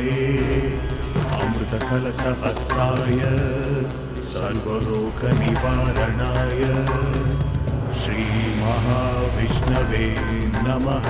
अमृतकलशहस्ताय सर्वरोगनिवारणाय श्रीमहाविष्णवे नमः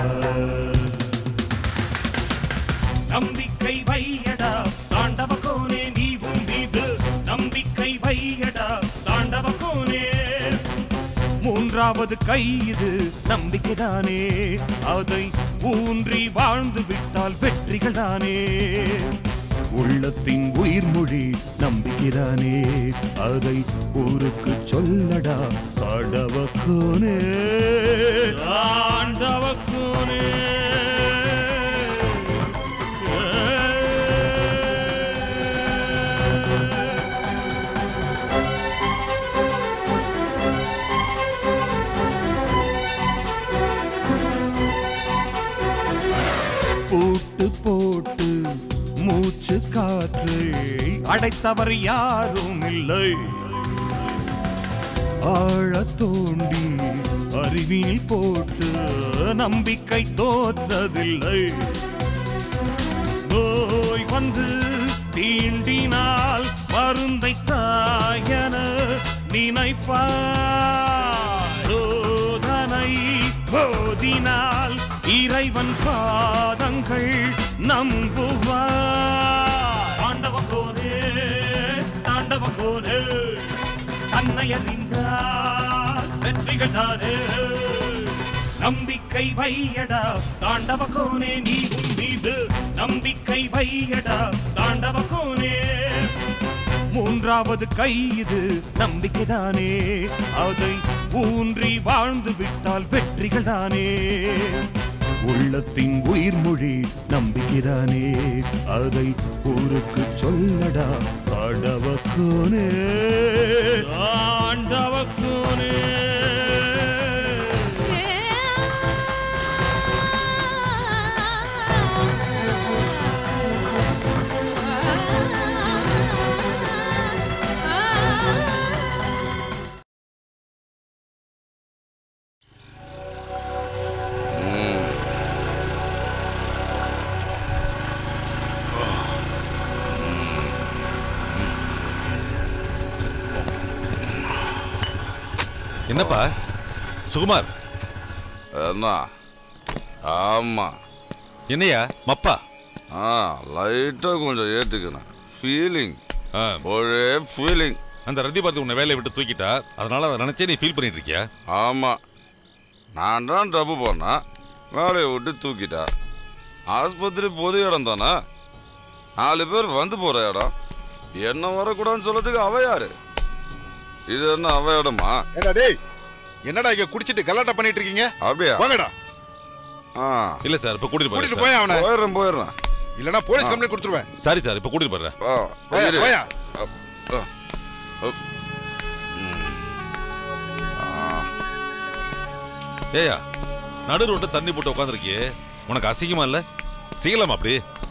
நம்பிக்கை வையடா தாண்டவ கோனே நீ உன் மீது நம்பிக்கை வையடா தாண்டவ கோனே மூன்றாவது கை இது நம்பிக்கைதானே அதை ஊன்றி வாழ்ந்து விட்டால் வெற்றிகள் தானே உள்ளத்தின் உயிர்மொழி நம்பிக்கைதானே அதை ஊருக்கு சொல்லடா ஆண்டவக்கோனே ஆண்டவக்கோனே பூட்டு போட்டு மூச்சு காற்று அடைத்தவர் யாரும் இல்லை ஆழ தோண்டி அறிவினில் போட்டு நம்பிக்கை தோற்றதில்லை நோய் வந்து தீண்டினால் மருந்தை தாயன நினைப்பா சோதனை போதினால் இறைவன் பாதங்கள் நம்புவார் தாண்டவ கோனே தாண்டவ கோனே தன்னை அறிந்தால் வெற்றிகள் தானே நம்பிக்கை வையடா தாண்டவ கோனே நீ உன் மீது நம்பிக்கை வையடா தாண்டவ கோனே மூன்றாவது கை இது நம்பிக்கைதானே அதை ஊன்றி வாழ்ந்து விட்டால் வெற்றிகள் தானே உள்ளத்தின் உயிர்மொழி நம்பிக்கைதானே அதை ஊருக்கு சொல்லடா ஆண்டவக்கோனே ஆண்டவக்கோனே என்னப்பா சுகுமார் என்ன ஆமா என்னையா மப்பா ஆ லைட்டா கொஞ்சம் ஏத்துக்கணும் ஃபீலிங் ஆ, ஒரே ஃபீலிங் அந்த ரத்தி பார்த்து உன்னை வேலையை விட்டு தூக்கிட்டா அதனால அதை நினைச்சே நீ ஃபீல் பண்ணிட்டு இருக்கியா ஆமா நான் தான் தப்பு பண்ணேன் வேலையை விட்டு தூக்கிட்டா ஆஸ்பத்திரி பொது இடம் தானே நாலு பேர் வந்து போற இடம் என்ன வரக்கூடாதுன்னு சொல்றதுக்கு அவ யாரு இது என்ன அவ இடமா ஏடா டேய் என்னடா இங்க குடிச்சிட்டு கலாட்டா பண்ணிட்டு இருக்கீங்க அப்படியா வாங்கடா ஆ இல்ல சார் இப்ப கூட்டிட்டு கூட்டிட்டு போறேன் போய் அவனை போயிடுறேன் போயிடுறேன் இல்லனா போலீஸ் கம்ப்ளைண்ட் கொடுத்துருவேன் சாரி சார் இப்ப கூட்டிட்டு போறேன் ஆ, போயா இரு. போயா அப், அ, அப். ம். ஆ, ஏயா நடு ரோட்டு தண்ணி போட்டு உட்காந்துருக்கியே உனக்கு அசிங்கமா இல்ல செய்யலாமா அப்படி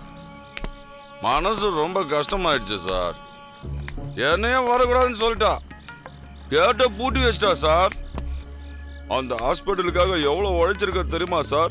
மனசு ரொம்ப கஷ்டமாயிடுச்சு சார் என்னையும் வரக்கூடாதுன்னு சொல்லிட்டா கேட்ட பூட்டி வச்சிட்டா சார் அந்த ஹாஸ்பிட்டலுக்காக எவ்வளவு உழைச்சிருக்க தெரியுமா சார்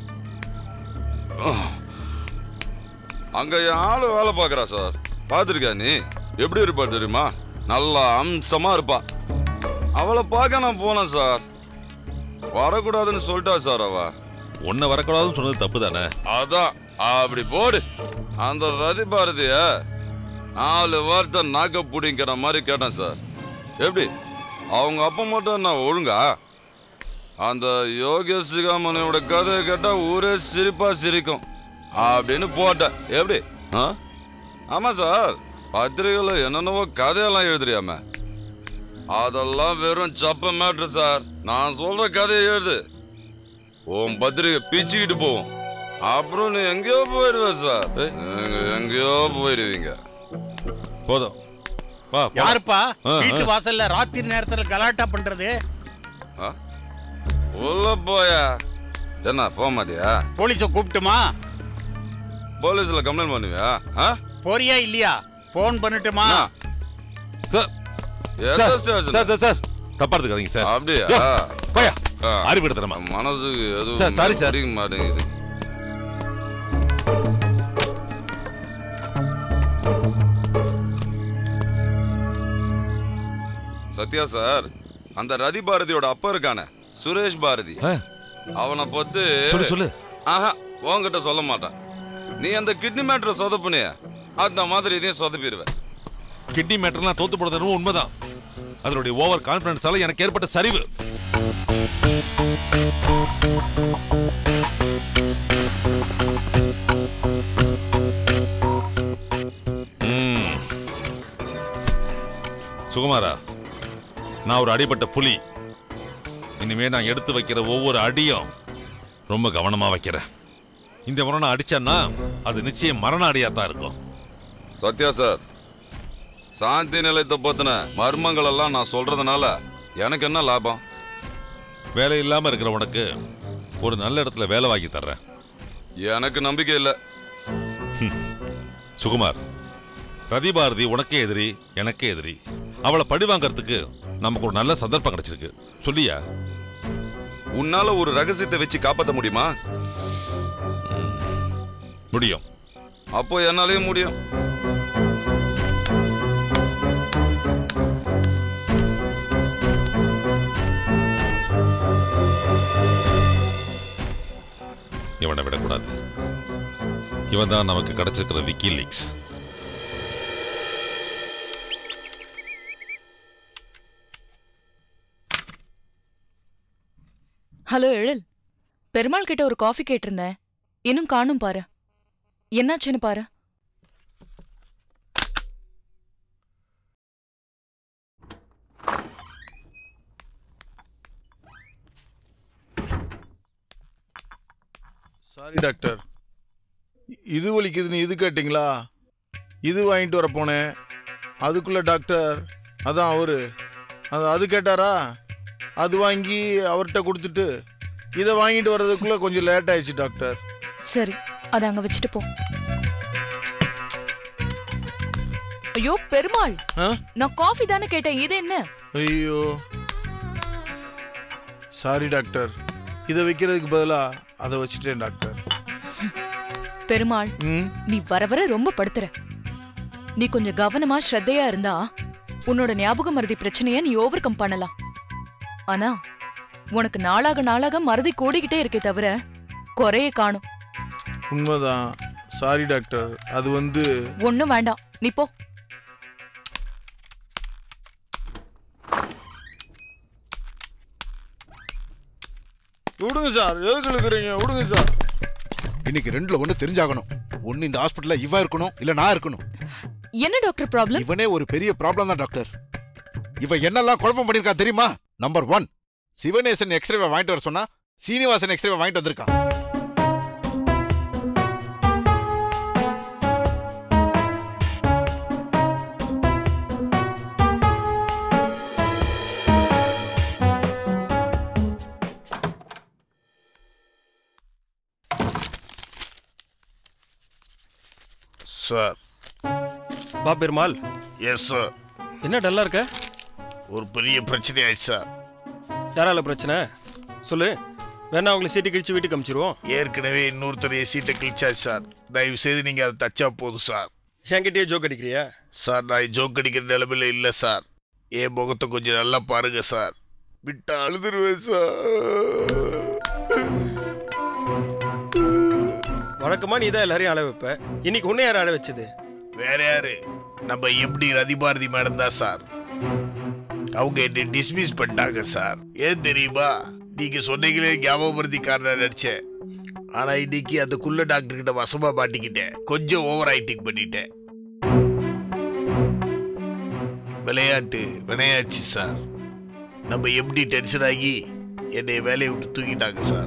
அங்க என் ஆளு வேலை பார்க்கறா சார் பார்த்துருக்கியா நீ எப்படி இருப்பா தெரியுமா நல்லா அம்சமா இருப்பா அவளை பார்க்க நான் போனேன் சார் வரக்கூடாதுன்னு சொல்லிட்டா சார் அவ உன்னை வரக்கூடாதுன்னு சொன்னது தப்பு தானே அதான் அப்படி போடு அந்த ரதி பாரதிய நாலு வார்த்தை நாக்க பிடிங்கிற மாதிரி கேட்டேன் சார் எப்படி அவங்க அப்பா மட்டும் நான் ஒழுங்கா அந்த யோகேஷ் சிகாமணியோட கதையை கேட்டா ஊரே சிரிப்பா சிரிக்கும் அப்படின்னு போட்டேன் எப்படி ஆ ஆமா சார் பத்திரிகையில் என்னென்னவோ கதையெல்லாம் எழுதுறியாம அதெல்லாம் வெறும் சப்ப மேட்ரு சார் நான் சொல்ற கதையை எழுது உன் பத்திரிகை பிச்சுக்கிட்டு போவோம் அப்புறம் நீ எங்கேயோ போயிடுவ சார் நீங்க எங்கேயோ போயிடுவீங்க போதும் வா போலாம். யாருப்பா ஆ, ஆ. வீட்டு வாசல்ல ராத்திரி நேரத்துல கலாட்டா பண்றது ஆ? உள்ள போயா என்ன போக மாட்டியா போலீஸ கூப்பிட்டுமா போலீஸ்ல கம்ப்ளைண்ட் பண்ணுவியா ஆ? போறியா இல்லையா போன் பண்ணட்டுமா என்ன? சார் எந்த sir station sir sir sir தப்பா எடுத்துக்காதீங்க சார் அப்படியா யோ, போயா ஆ. அறிவு எடுத்துறமா மனசுக்கு எதுவும் சார், sorry சார். புரிய மாட்டேங்குது சத்யா சார் அந்த ரதி பாரதியோட அப்பா இருக்கானே சுரேஷ் பாரதி ஆ, அவனை பத்தி சொல்லு சொல்லு ஆஹா உன்கிட்ட சொல்ல மாட்டான் நீ அந்த கிட்னி மேட்டரை சொதப்புனிய அந்த மாதிரி இதையும் சொதப்பிடுவேன் கிட்னி மேட்டர்லாம் தோத்து போடுறது உண்மைதான் அதனுடைய ஓவர் கான்பிடன்ஸால எனக்கு ஏற்பட்ட சரிவு ம். சுகுமாரா நான் ஒரு அடிபட்ட புலி இனிமே நான் எடுத்து வைக்கிற ஒவ்வொரு அடியும் ரொம்ப கவனமா வைக்கிறேன் இந்த முறை நான் அடிச்சேன்னா அது நிச்சயம் மரண அடியா தான் இருக்கும் சத்யா சார் சாந்தி நிலையத்தை பத்தின மர்மங்கள் எல்லாம் நான் சொல்றதுனால எனக்கு என்ன லாபம் வேலை இல்லாம இருக்கிற உனக்கு ஒரு நல்ல இடத்துல வேலை வாங்கி தர்றேன் எனக்கு நம்பிக்கை இல்லை சுகுமார் ரதிபாரதி உனக்கே எதிரி எனக்கே எதிரி அவளை பழி வாங்கறதுக்கு நமக்கு ஒரு நல்ல சந்தர்ப்பம் கிடைச்சிருக்கு சொல்லியா உன்னால ஒரு ரகசியத்தை வச்சு காப்பாற்ற முடியுமா முடியும் அப்போ என்னாலையும் முடியும் இவனை விடக்கூடாது இவன் தான் நமக்கு கிடைச்சிருக்கிற WikiLeaks hello Ezhil Perumal கிட்ட ஒரு காஃபி கேட்டிருந்தேன் இன்னும் காணும் பாரு என்னாச்சுன்னு பாரு சாரி டாக்டர் இ- இது வலிக்குதுன்னு இது கேட்டிங்களா இது வாங்கிட்டு வர போனேன் அதுக்குள்ள டாக்டர் அதான் அவரு அது அது கேட்டாரா அது வாங்கி அவர்கிட்ட கொடுத்துட்டு இதை வாங்கிட்டு வர்றதுக்குள்ள கொஞ்சம் லேட் ஆயிடுச்சு டாக்டர் சரி அதை அங்க வச்சுட்டு போ ஐயோ பெருமாள் ஆ நான் காஃபி தானே கேட்டேன் இது என்ன ஐயோ சாரி டாக்டர் இதை வைக்கிறதுக்கு பதிலாக அதை வச்சுட்டேன் டாக்டர் பெருமாள் ம் நீ வர வர ரொம்ப படுத்துற நீ கொஞ்சம் கவனமா ஸ்ரத்தையா இருந்தா உன்னோட ஞாபக மறதி பிரச்சனைய நீ ஓவர் கம் பண்ணலாம் ஆனா உனக்கு நாளாக நாளாக மறதி கூடிக்கிட்டே இருக்கே தவிர குறைய காணும் உண்மைதான் சாரி டாக்டர் அது வந்து ஒண்ணும் வேண்டாம் நீ போ விடுங்க சார் எதுக்கு இழுக்கிறீங்க விடுங்க சார் இன்னைக்கு ரெண்டுல ஒண்ணு தெரிஞ்சாகணும் ஒண்ணு இந்த ஹாஸ்பிட்டல்ல இவன் இருக்கணும் இல்ல நான் இருக்கணும் என்ன டாக்டர் ப்ராப்ளம் இவனே ஒரு பெரிய ப்ராப்ளம் தான் டாக்டர் இவன் என்னெல்லாம் குழப்பம் பண்ணிருக்கா தெரியுமா நம்பர் ஒன் சிவனேசன் எக்ஸ்ரேவை வாங்கிட்டு வர சொன்னா சீனிவாசன் எக்ஸ்ரேவை வாங்கிட்டு வந்திருக்கான் சார் பா பெருமாள் எஸ் சார் என்ன டல்லா இருக்க ஒரு பெரிய பிரச்சனை ஆயிடுச்சு சார் யாரால பிரச்சனை சொல்லு வேணா அவங்களை சீட்டு கிழிச்சு வீட்டுக்கு அமிச்சிருவோம் ஏற்கனவே இன்னொருத்தரைய சீட்டை கிழிச்சாச்சு சார் தயவு செய்து நீங்க அதை தச்சா போதும் சார் என்கிட்டயே ஜோக் அடிக்கிறியா சார் நான் ஜோக் அடிக்கிற நிலைமையில இல்ல சார் என் முகத்தை கொஞ்சம் நல்லா பாருங்க சார் விட்டா அழுதுருவேன் சார் வழக்கமா நீ தான் எல்லாரையும் அழ வைப்ப இன்னைக்கு உன்னை யார் அழ வச்சது வேற யாரு நம்ம எப்படி ரதிபாரதி மேடம் தான் சார் அவங்க என்னை டிஸ்மிஸ் பண்ணிட்டாங்க சார் ஏன் தெரியுமா நீங்க சொன்னீங்களே ஞாபகப்படுத்திக்காரன் நினைச்சேன் ஆனா இன்னைக்கு அந்த குள்ள டாக்டர் கிட்ட வசமா மாட்டிக்கிட்டேன் கொஞ்சம் ஓவர் ஆக்டிங் பண்ணிட்டேன் விளையாட்டு விளையாச்சு சார் நம்ம எப்படி டென்ஷன் ஆகி என்னை வேலையை விட்டு தூக்கிட்டாங்க சார்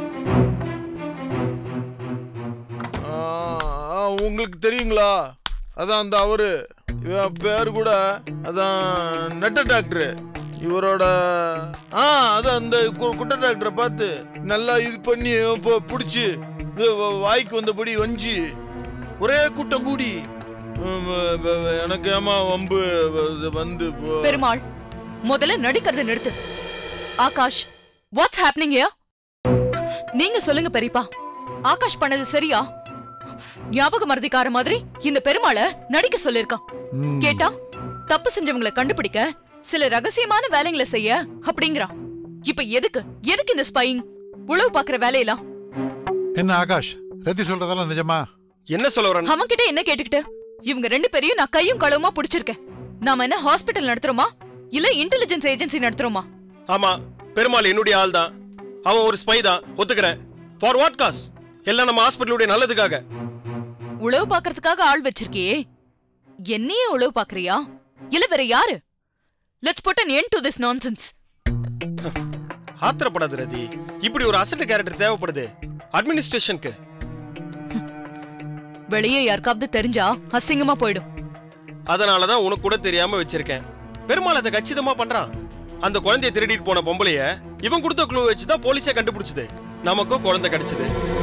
உங்களுக்கு தெரியுங்களா அதான் அந்த அவரு இவன் பேர் கூட அதான் நட்ட டாக்டர் இவரோட ஆ அதான் அந்த கு- குட்ட டாக்டரை பார்த்து நல்லா இது பண்ணி இப்போ பிடிச்சி வாய்க்கு வந்தபடி வஞ்சி ஒரே கூட்டம் கூடி உம், வ- வ- எனக்கு ஏமா வம்பு வ- வந்து போ- பெருமாள் முதல்ல நடிக்கிறத நிறுத்து ஆகாஷ் வாட்ஸ் ஹேப்பனிங் here நீங்க சொல்லுங்க பெரியப்பா ஆகாஷ் பண்ணது சரியா ஞாபக மறதிக்கார மாதிரி இந்த பெருமாளை நடிக்க சொல்லிருக்கான் கேட்டா தப்பு செஞ்சவங்களை கண்டுபிடிக்க சில ரகசியமான வேலைங்களை செய்ய அப்படிங்கிறான் இப்ப எதுக்கு எதுக்கு இந்த ஸ்பைங் உளவு பாக்குற வேலையெல்லாம் என்ன ஆகாஷ் ரத்தி சொல்றதெல்லாம் நிஜமா என்ன சொல்ல வரேன் அவன் கிட்ட என்ன கேட்டுக்கிட்டு இவங்க ரெண்டு பேரையும் நான் கையும் களவுமா புடிச்சிருக்கேன் நாம என்ன ஹாஸ்பிட்டல் நடத்துறோமா இல்ல இன்டெலிஜென்ஸ் ஏஜென்சி நடத்துறோமா ஆமா பெருமாள் என்னுடைய ஆள் தான் அவன் ஒரு ஸ்பை தான் ஒத்துக்கிறேன் ஃபார் வாட் காஸ் எல்லாம் நம்ம ஹாஸ்பிட்டலுடைய நல்லதுக்காக உளவு பாக்குறதுக்காக ஆள் வச்சிருக்கியே என்னையே உளவு பாக்குறியா இல்ல வேற யாரு let's put an end to this nonsense ஆத்திரப்படாது ரதி இப்படி ஒரு அசட் கேரக்டர் தேவைப்படுது அட்மினிஸ்ட்ரேஷனுக்கு வெளியே யாருக்காவது தெரிஞ்சா அசிங்கமா போயிடும் அதனால தான் உனக்கு கூட தெரியாம வச்சிருக்கேன் பெருமாள் அதை கச்சிதமா பண்றான் அந்த குழந்தைய திருடிட்டு போன பொம்பளைய இவன் கொடுத்த க்ளூ வச்சு தான் போலீஸே கண்டுபிடிச்சது நமக்கும் குழந்தை கிடைச்சது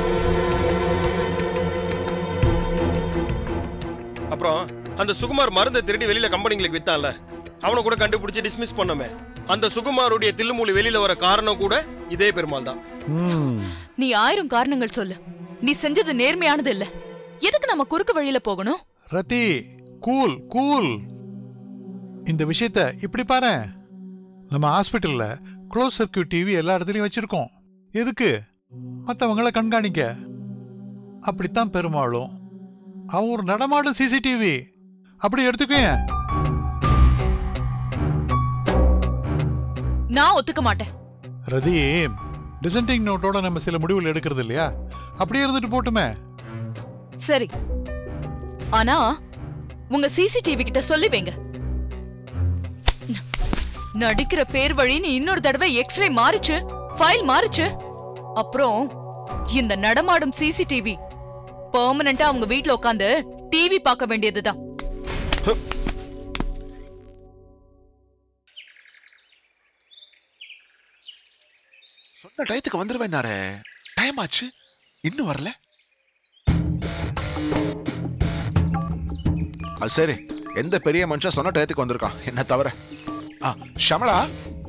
அப்புறம் அந்த சுகுமார் மருந்தை திருடி வெளியில கம்பெனிங்களுக்கு வித்தான்ல அவனை கூட கண்டுபிடிச்சு டிஸ்மிஸ் பண்ணோமே அந்த சுகுமாருடைய தில்லுமூலி வெளியில வர காரணம் கூட இதே பெருமாள் தான் நீ ஆயிரம் காரணங்கள் சொல்லு நீ செஞ்சது நேர்மையானது இல்ல எதுக்கு நம்ம குறுக்கு வழியில போகணும் ரத்தி கூல் கூல் இந்த விஷயத்த இப்படி பாரு நம்ம ஹாஸ்பிட்டல்ல க்ளோஸ் சர்க்கியூட் டிவி எல்லா இடத்துலயும் வச்சிருக்கோம் எதுக்கு மத்தவங்கள கண்காணிக்க அப்படித்தான் பெருமாளும் அவன் ஒரு நடமாடும் சிசிடிவி அப்படி எடுத்துக்கேன் நான் ஒத்துக்க மாட்டேன் ரதி டிசென்டிங் நோட்டோட நம்ம சில முடிவுகள் எடுக்கிறது இல்லையா அப்படியே இருந்துட்டு போட்டுமே சரி ஆனா உங்க சிசிடிவி கிட்ட சொல்லி வைங்க நடிக்கிற பேர் வழின்னு இன்னொரு தடவை எக்ஸ்ரே மாறிச்சு ஃபைல் மாறிச்சு அப்புறம் இந்த நடமாடும் சிசிடிவி பெர்மனண்டா அவங்க வீட்ல உட்காந்து டிவி பார்க்க வேண்டியதுதான் சொன்ன டயத்துக்கு வந்துருவேன்னாரு டைம் ஆச்சு இன்னும் வரல அது சரி எந்த பெரிய மனுஷன் சொன்ன டயத்துக்கு வந்திருக்கான் என்ன தவிர ஆ ஷமலா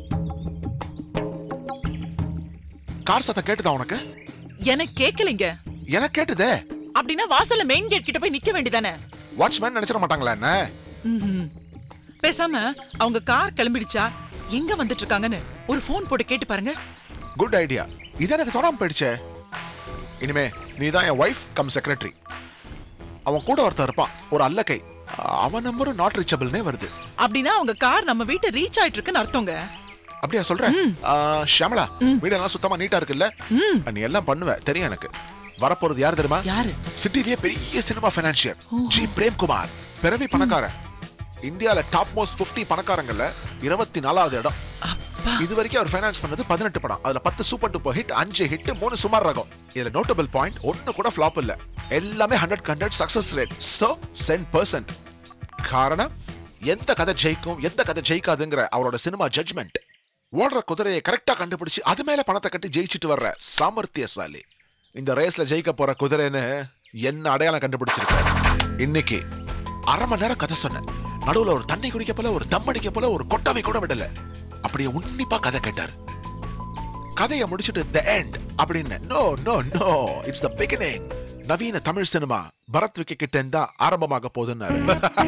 கார் சத்தம் கேட்டுதா உனக்கு எனக்கு கேட்கலைங்க எனக்கு கேட்டுதே அப்படின்னா வாசல்ல மெயின் கேட் கிட்ட போய் நிக்க வேண்டியதானே வாட்ச்மேன் நினைச்சிட மாட்டாங்களா என்ன ம்ஹும். பேசாம அவங்க கார் கிளம்பிடுச்சா எங்க வந்துட்டு இருக்காங்கன்னு ஒரு ஃபோன் போட்டு கேட்டு பாருங்க குட் ஐடியா இது எனக்கு தோணாம போயிடுச்சே இனிமே நீ தான் என் ஒய்ஃப் கம் செக்ரட்டரி அவன் கூட ஒருத்தன் இருப்பான் ஒரு அல்லக்கை அவன் நம்பரும் நாட் ரீச்சபிள்னே வருது அப்படின்னா அவங்க கார் நம்ம வீட்டை ரீச் ஆயிட்டு இருக்குன்னு அர்த்தங்க அப்படியா சொல்ற ஆ, ஷியாமளா வீடெல்லாம் சுத்தமா நீட்டா இருக்குல்ல நீ எல்லாம் பண்ணுவ தெரியும் எனக்கு வரப்போறது யார் தெரியுமா யாரு சிட்டிலேயே பெரிய சினிமா பைனான்சியர் ஜி பிரேம்குமார் பிறவி பணக்காரன் இந்தியால டாப் மோஸ்ட் 50 பணக்காரங்கள்ல இருபத்தி நாலாவது இடம் இது வரைக்கும் அவர் ஃபைனான்ஸ் பண்ணது பதினெட்டு படம் அதுல பத்து சூப்பர் டூப்பர் ஹிட் அஞ்சு ஹிட் மூணு சுமார் ரகம் இதுல நோட்டபிள் பாயிண்ட் ஒன்னு கூட ஃபிளாப் இல்ல எல்லாமே hundred hundred success rate so cent percent காரணம் எந்த கதை ஜெயிக்கும் எந்த கதை ஜெயிக்காதுங்கிற அவரோட சினிமா ஜட்ஜ்மெண்ட் ஓடுற குதிரையை கரெக்டா கண்டுபிடிச்சு அது மேல பணத்தை கட்டி ஜெயிச்சிட்டு வர்ற சாமர்த்தியசாலி இந்த ரேஸ்ல ஜெயிக்க போற குதிரைன்னு என்ன அடையாளம் கண்டுபிடிச்சிருக்காரு இன்னைக்கு அரை மணி நேரம் கதை சொன்னேன் நடுவுல ஒரு தண்ணி குடிக்க போல ஒரு தம் அடிக்க போல ஒரு கொட்டாவை கூட விடல அப்படியே உன்னிப்பா கதை கேட்டாரு கதையை முடிச்சிட்டு த எண்ட் அப்படின்னு no no no it's the beginning நவீன தமிழ் சினிமா பரத் விக்கி கிட்ட இருந்தா ஆரம்பமாக போகுதுன்னாரு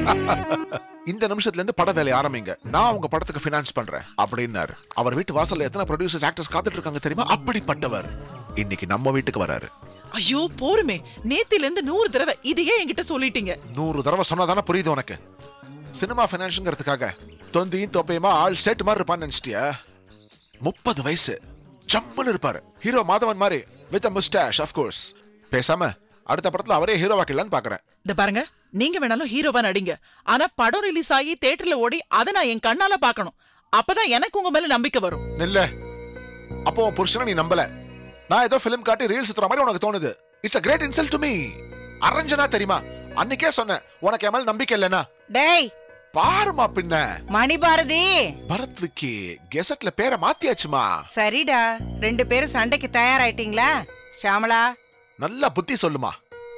இந்த நிமிஷத்துல இருந்து பட வேலையை ஆரம்பிங்க நான் உங்க படத்துக்கு ஃபினான்ஸ் பண்றேன் அப்படின்னாரு அவர் வீட்டு வாசல்ல எத்தனை ப்ரொடியூசர்ஸ் ஆக்டர்ஸ் காத்துட்டு இருக்காங்க தெரியுமா அப்படிப்பட்டவர் இன்னைக்கு நம்ம வீட்டுக்கு வராரு ஐயோ போருமே நேத்தில இருந்து நூறு தடவை இதையே என்கிட்ட சொல்லிட்டீங்க நூறு தடவை சொன்னாதானே புரியுது உனக்கு சினிமா ஃபைனான்ஸுங்கிறதுக்காக தொந்தியும் தொப்பையுமா ஆள் செட் மாதிரி இருப்பான்னு நினைச்சிட்டியா முப்பது வயசு ஜம்முன்னு இருப்பாரு ஹீரோ மாதவன் மாதிரி வித் முஸ்டாஷ் ஆஃப் கோர்ஸ் பேசாம அடுத்த படத்துல அவரே ஹீரோவாக்கலான்னு பாக்குறேன் இந்த பாருங்க நீங்க வேணாலும் ஹீரோவா நடிங்க ஆனா படம் ரிலீஸ் ஆகி தியேட்டர்ல ஓடி அதை நான் என் கண்ணால பார்க்கணும் அப்பதான் எனக்கு உங்க மேல நம்பிக்கை வரும் இல்ல அப்போ உன் புருஷனை நீ நம்பல நான் ஏதோ ஃபிலிம் காட்டி ரீல்ஸ் சுத்துற மாதிரி உனக்கு தோணுது it's a great insult to me அரஞ்சனா தெரியுமா அன்னைக்கே சொன்னேன் உனக்கு என் மேல நம்பிக்கை இல்லைன்னா டேய் பாருமா பின்ன மணிபாரதி பரத் விக்கி கெசட்ல பேரை மாத்தியாச்சுமா சரிடா ரெண்டு பேரும் சண்டைக்கு தயாராயிட்டீங்களா ஷாமளா நல்லா புத்தி சொல்லுமா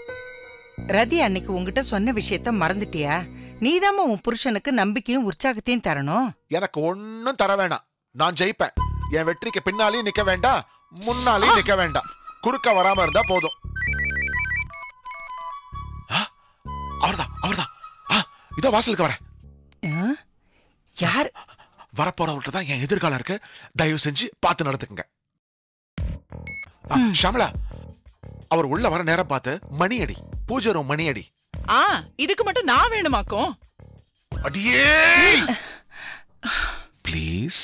ரதி அன்னைக்கு உன்கிட்ட சொன்ன விஷயத்த மறந்துட்டியா நீதாம்மா உன் புருஷனுக்கு நம்பிக்கையும் உற்சாகத்தையும் தரணும் எனக்கு ஒண்ணும் தர வேணாம் நான் ஜெயிப்பேன் என் வெற்றிக்கு பின்னாலையும் நிக்க வேண்டாம் முன்னாலையும் நிக்க வேண்டாம் குறுக்க வராம இருந்தா போதும் அவர்தான் அவர்தான் ஆ இதோ வாசலுக்கு வரேன் யார் வரப்போறவர்கிட்ட தான் என் எதிர்காலம் இருக்கு தயவு செஞ்சு பார்த்து நடந்துக்குங்க ஆ, ஷாமளா அவர் உள்ள வர நேரம் பார்த்து மணி அடி பூஜை ரூம் மணி அடி ஆ இதுக்கு மட்டும் நான் வேணுமாக்கும் அடியே please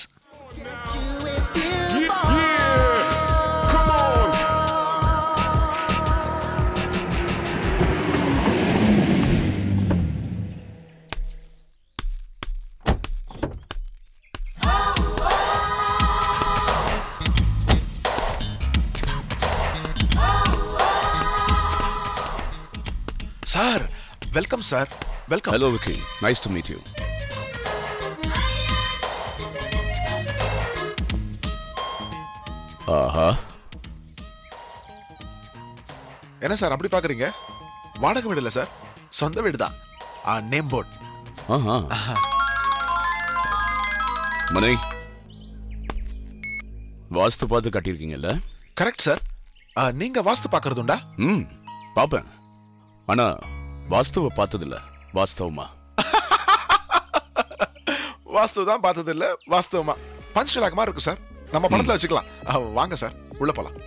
sir welcome sir welcome Hello, Vicky. Nice to meet you. ஆஹா என்ன சார் அப்படி பாக்குறீங்க வாடகை வீடு இல்ல சார் சொந்த வீடு தான் நேம் போர்ட் ஆஹா மனை வாஸ்து பார்த்து கட்டியிருக்கீங்கல்ல கரெக்ட் சார் நீங்க வாஸ்து பாக்குறது உண்டா ம் பாப்பேன் ஆனா வாஸ்துவை பார்த்ததில்ல வாஸ்தவமா வாஸ்து தான் பார்த்தது இல்ல வாஸ்தவமா பஞ்ச் லாக் மாதிரி இருக்கும் சார் நம்ம படத்துல வச்சுக்கலாம் ஆ, வாங்க சார் உள்ள போலாம்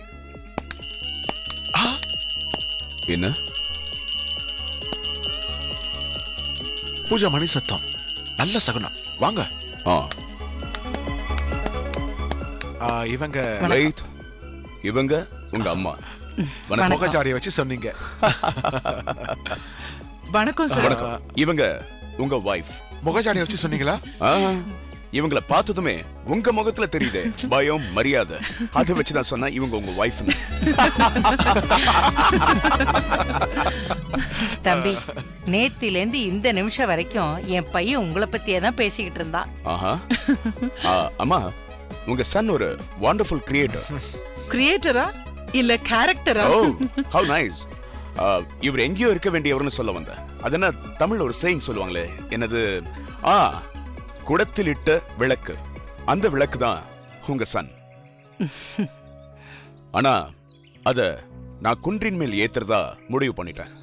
என்ன பூஜா மணி சத்தம் நல்ல சகுனம் வாங்க ஆ ஆ, இவங்க ரைட் இவங்க உங்க அம்மா வணக்கம். முகஜாடியை வச்சு சொன்னீங்க வணக்கம் வணக்கம் இவங்க உங்க வைஃப் முகஜாடியை வச்சு சொன்னீங்களா இவங்கள பார்த்ததுமே உங்க முகத்துல தெரியுது பயம் மரியாதை அதை வச்சு நான் சொன்னா இவங்க உங்க வைஃப் தம்பி நேத்திலேருந்து இந்த நிமிஷம் வரைக்கும் என் பையன் உங்களை பத்தியே தான் பேசிக்கிட்டு இருந்தான் ஆஹா ஆ, அம்மா உங்க சன் ஒரு வண்டர்ஃபுல் கிரியேட்டர் கிரியேட்டரா இல்ல கேரக்டரா ஓ ஹவ் நைஸ் இவர் எங்கேயோ இருக்க வேண்டியவர்னு சொல்ல வந்தேன் அது என்ன தமிழ்ல ஒரு சேயிங் சொல்லுவாங்களே என்னது ஆ குடத்தில் இட்ட விளக்கு அந்த விளக்கு தான் உங்க சன் ஆனா அத நான் குன்றின் மேல் ஏத்துறதா முடிவு பண்ணிட்டேன்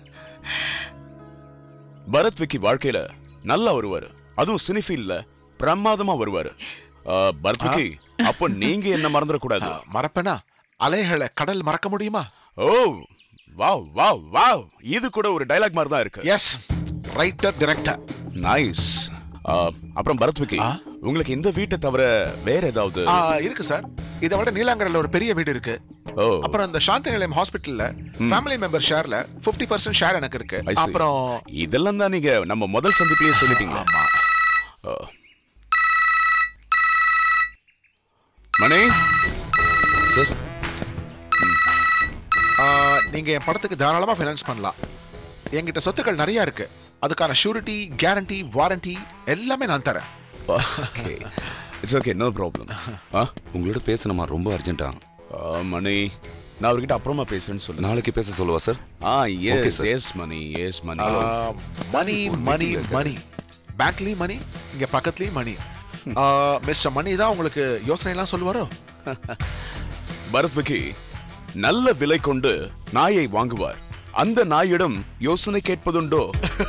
பரத் விக்கி வாழ்க்கையில நல்லா வருவாரு அதுவும் சினிஃபீல்ட்ல பிரமாதமா வருவாரு ஆ, பரத் விக்கி அப்போ நீங்க என்ன மறந்துடக்கூடாது மறப்பேனா அலைகளை கடல் மறக்க முடியுமா ஓ வாவ் வாவ் வாவ் இது கூட ஒரு டயலாக் மாதிரி தான் இருக்கு எஸ் ரைட்டர் டைரக்டர் நைஸ் அப்புறம் பரத் விக்கி உங்களுக்கு இந்த வீட்டை தவிர வேற ஏதாவது இருக்கு சார் இதை விட நீலாங்கரையில் ஒரு பெரிய வீடு இருக்கு ஓ அப்புறம் இந்த சாந்தி நிலையம் ஹாஸ்பிட்டல்ல ஃபேமிலி மெம்பர் ஷேர்ல 50% பர்சன்ட் ஷேர் எனக்கு இருக்கு I see. அப்புறம் இதெல்லாம் தான் நீங்க நம்ம முதல் சந்திப்பிலேயே சொல்லிட்டீங்க மணி சார் நீங்க என் படத்துக்கு தாராளமா ஃபைனான்ஸ் பண்ணலாம் என்கிட்ட சொத்துக்கள் நிறைய இருக்கு அதுக்கான ஷூரிட்டி கேரண்டி வாரண்டி எல்லாமே நான் தரேன் okay it's okay no problem ஆ உங்களோட பேசணுமா ரொம்ப அர்ஜென்ட்டா மணி நான் அவர்கிட்ட அப்புறமா பேசுறேன்னு சொல்லு நாளைக்கு பேச சொல்லுவா சார் ஆ Okay, yes sir. Yes money yes money money money money பேங்க்லயும் மணி இங்க பக்கத்துலயும் மணி மிஸ்டர் மணி தான் உங்களுக்கு யோசனை எல்லாம் சொல்லுவாரோ பரத் விக்கி நல்ல விலை கொண்டு நாயை வாங்குவார் அந்த நாயிடம் யோசனை கேட்பதுண்டோ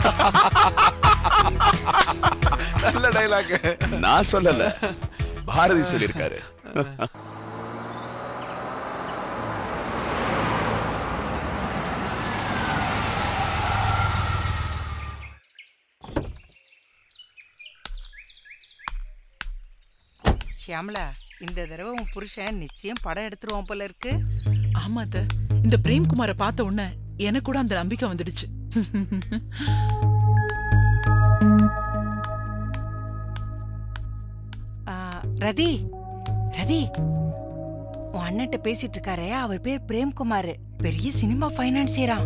நல்ல டைலாக் நான் சொல்லல பாரதி சொல்லியிருக்காரு ஷியாமலா இந்த தடவை உன் புருஷன் நிச்சயம் படம் எடுத்துருவான் போல இருக்கு ஆமா அத்தை. இந்த பிரேம்குமாரை பார்த்த உடனே எனக்கு கூட அந்த நம்பிக்கை வந்துடுச்சு ஆ, ரதி ரதி உன் அண்ணன்ட்ட பேசிட்டு இருக்காரே அவர் பேர் பிரேம்குமார் பெரிய சினிமா ஃபைனான்சியரா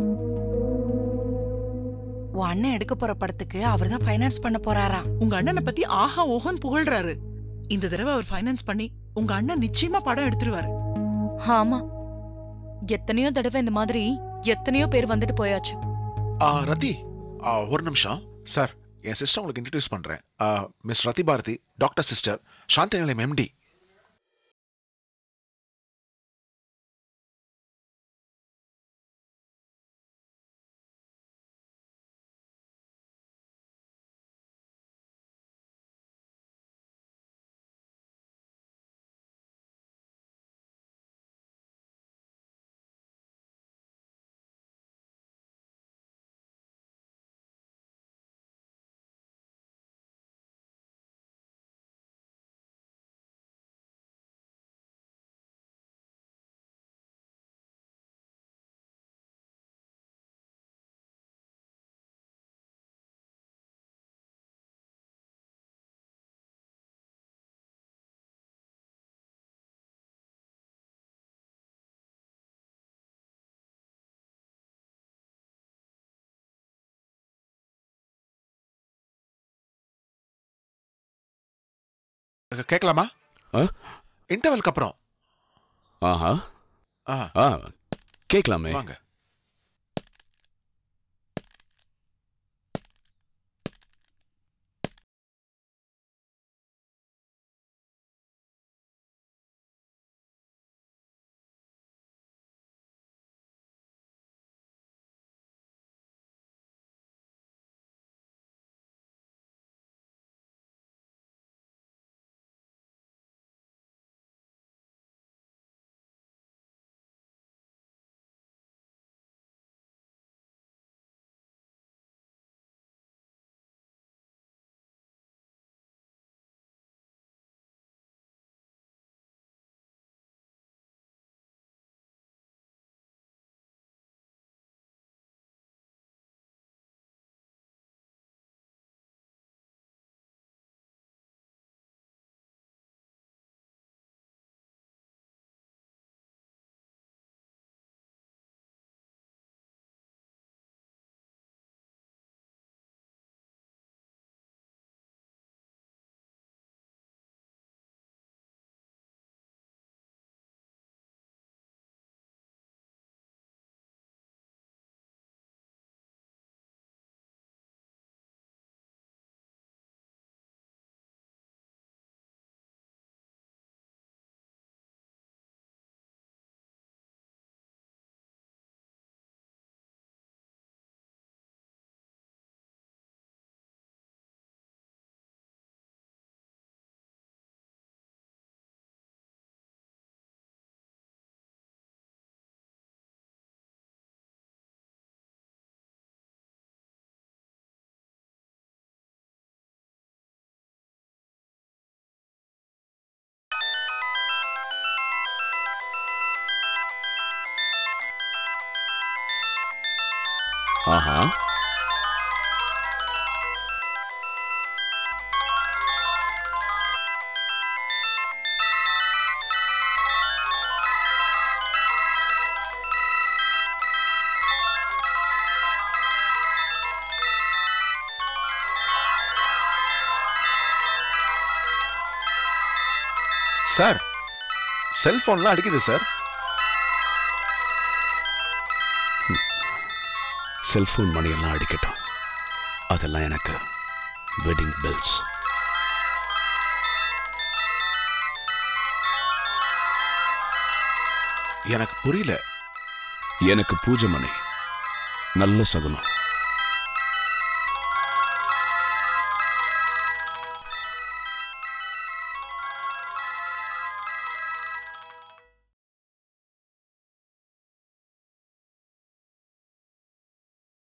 உன் அண்ணன் எடுக்க போற படத்துக்கு அவர் தான் ஃபைனான்ஸ் பண்ண போறாராம் உங்க அண்ணனை பத்தி ஆஹா ஓஹோன்னு புகழ்றாரு இந்த தடவை அவர் ஃபைனான்ஸ் பண்ணி உங்க அண்ணன் நிச்சயமா படம் எடுத்துருவாரு ஆமா எத்தனையோ தடவை இந்த மாதிரி எத்தனையோ பேர் வந்துட்டு போயாச்சு ஆ, ரதி ஆ, ஒரு நிமிஷம் சார் என் சிஸ்டர் உங்களுக்கு இன்ட்ரடியூஸ் பண்றேன் miss Rathi Bharathi doctor sister சாந்தி நிலையம் எம்டி கேட்கலாமா ஆ? இன்டர்வல்க்கு அப்புறம் ஆஹா ஆ. ஆ கேட்கலாமே வாங்க ஆஹா சார் செல்போன்லாம் அடிக்குது சார் செல்போன் மணியெல்லாம் அடிக்கட்டும் அதெல்லாம் எனக்கு வெட்டிங் பில்ஸ் எனக்கு புரியல எனக்கு பூஜை மணி நல்ல சகுனம்